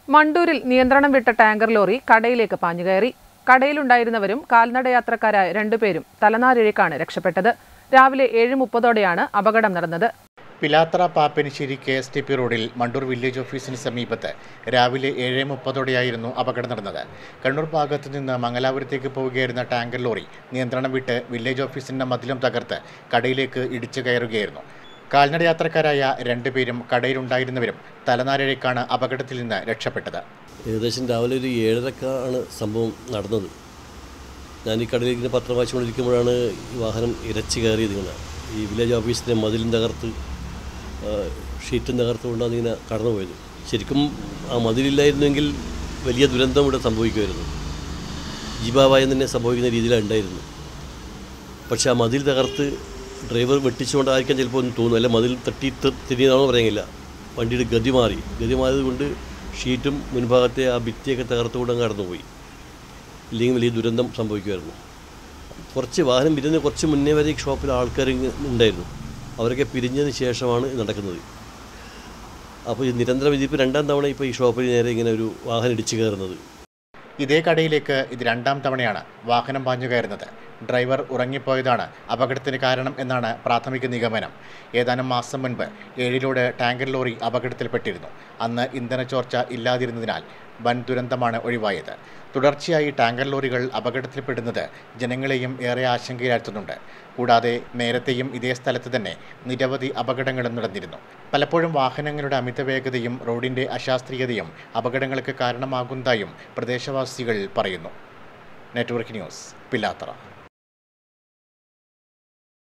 മണ്ടൂരിൽ നിയന്ത്രണം വിട്ട tanker lorry കടയിലേക്ക് പാഞ്ഞുകയറി കടയിലുണ്ടായിരുന്നവരും കാൽനടയാത്രക്കാരായ രണ്ടുപേരും തലനാരിഴക്കാണ് രക്ഷപ്പെട്ടത് രാവിലെ ഏഴ് മുപ്പതോടെയാണ് അപകടം നടന്നത് Pilathara Pappinisseri K S T P റോഡിൽ മണ്ടൂർ വില്ലേജ് ഓഫീസിന് സമീപത്ത് രാവിലെ ഏഴ് മുപ്പതോടെയായിരുന്നു അപകടം നടന്നത് കണ്ണൂർ ഭാഗത്ത് നിന്ന് മംഗലാപുരത്തേക്ക് പോവുകയായിരുന്ന ടാങ്കർ ലോറി നിയന്ത്രണം വിട്ട് വില്ലേജ് ഓഫീസിന്റെ മതിലും തകർത്ത് കടയിലേക്ക് ഇടിച്ചു കയറുകയായിരുന്നു കാൽനടയാത്രക്കാരായ രണ്ടുപേരും കടയിലുണ്ടായിരുന്നവരും തലനാരിഴക്കാണ് അപകടത്തിൽ നിന്ന് രക്ഷപ്പെട്ടത് ഏകദേശം രാവിലെ ഒരു ഏഴരക്കാണ് സംഭവം നടന്നത് ഞാൻ ഈ കടയിൽ ഇങ്ങനെ പത്രം വായിച്ചുകൊണ്ടിരിക്കുമ്പോഴാണ് ഈ വാഹനം ഇരച്ച് കയറിയത് ഇങ്ങനെ ഈ വില്ലേജ് ഓഫീസിൻ്റെ മതിലും തകർത്ത് ആ, ഷീറ്റും തകർത്തുകൊണ്ടാണ് ഇങ്ങനെ കടന്നുപോയത് ശരിക്കും ആ മതിലില്ലായിരുന്നെങ്കിൽ വലിയ ദുരന്തം ഇവിടെ സംഭവിക്കുമായിരുന്നു ജീവാപായം തന്നെ സംഭവിക്കുന്ന രീതിയിലാണ് ഉണ്ടായിരുന്നു പക്ഷേ ആ മതിൽ തകർത്ത് ഡ്രൈവർ വെട്ടിച്ചുകൊണ്ടായിരിക്കാം ചിലപ്പോൾ ഒന്ന് തോന്നും അല്ല മതിൽ തട്ടി തി- തിരിഞ്ഞതാണോ പറയുന്നില്ല വണ്ടിയുടെ ഗതി മാറി ഗതി മാറിയത് കൊണ്ട് ഷീറ്റും മുൻഭാഗത്തെ ആ ഭിത്തിയൊക്കെ തകർത്തുകൊണ്ട് അങ്ങ് കടന്നുപോയി ഇല്ലെങ്കിൽ വലിയ ദുരന്തം സംഭവിക്കുമായിരുന്നു കുറച്ച് വാഹനം പിരിഞ്ഞ് കുറച്ച് മുന്നേ വരെ ഈ ഷോപ്പിൽ ആൾക്കാർ ഇങ്ങ് ഉണ്ടായിരുന്നു അവരൊക്കെ പിരിഞ്ഞതിന് ശേഷമാണ് ഇത് നടക്കുന്നത് അപ്പോൾ ഈ നിരന്തരം ഇതിപ്പോൾ രണ്ടാം തവണ ഇപ്പോൾ ഈ ഷോപ്പിൽ നേരെ ഇങ്ങനെ ഒരു വാഹനം ഇടിച്ചു കയറുന്നത് ഇതേ കടയിലേക്ക് ഇത് രണ്ടാം തവണയാണ് വാഹനം പാഞ്ഞു കയറുന്നത് ഡ്രൈവർ ഉറങ്ങിപ്പോയതാണ് അപകടത്തിന് കാരണം എന്നാണ് പ്രാഥമിക നിഗമനം ഏതാനും മാസം മുൻപ് ഏഴിലൂടെ ടാങ്കർ ലോറി അപകടത്തിൽപ്പെട്ടിരുന്നു അന്ന് ഇന്ധന ചോർച്ച ഇല്ലാതിരുന്നതിനാൽ വൻ ദുരന്തമാണ് ഒഴിവായത് തുടർച്ചയായി ടാങ്കർ ലോറികൾ അപകടത്തിൽപ്പെടുന്നത് ജനങ്ങളെയും ഏറെ ആശങ്കയിലാഴ്ത്തുന്നുണ്ട് കൂടാതെ നേരത്തെയും ഇതേ സ്ഥലത്ത് തന്നെ നിരവധി അപകടങ്ങളും നടന്നിരുന്നു പലപ്പോഴും വാഹനങ്ങളുടെ അമിതവേഗതയും റോഡിന്റെ അശാസ്ത്രീയതയും അപകടങ്ങൾക്ക് കാരണമാകുന്നതായും പ്രദേശവാസികൾ പറയുന്നു നെറ്റ്വർക്ക് ന്യൂസ് പില്ലാത്തറ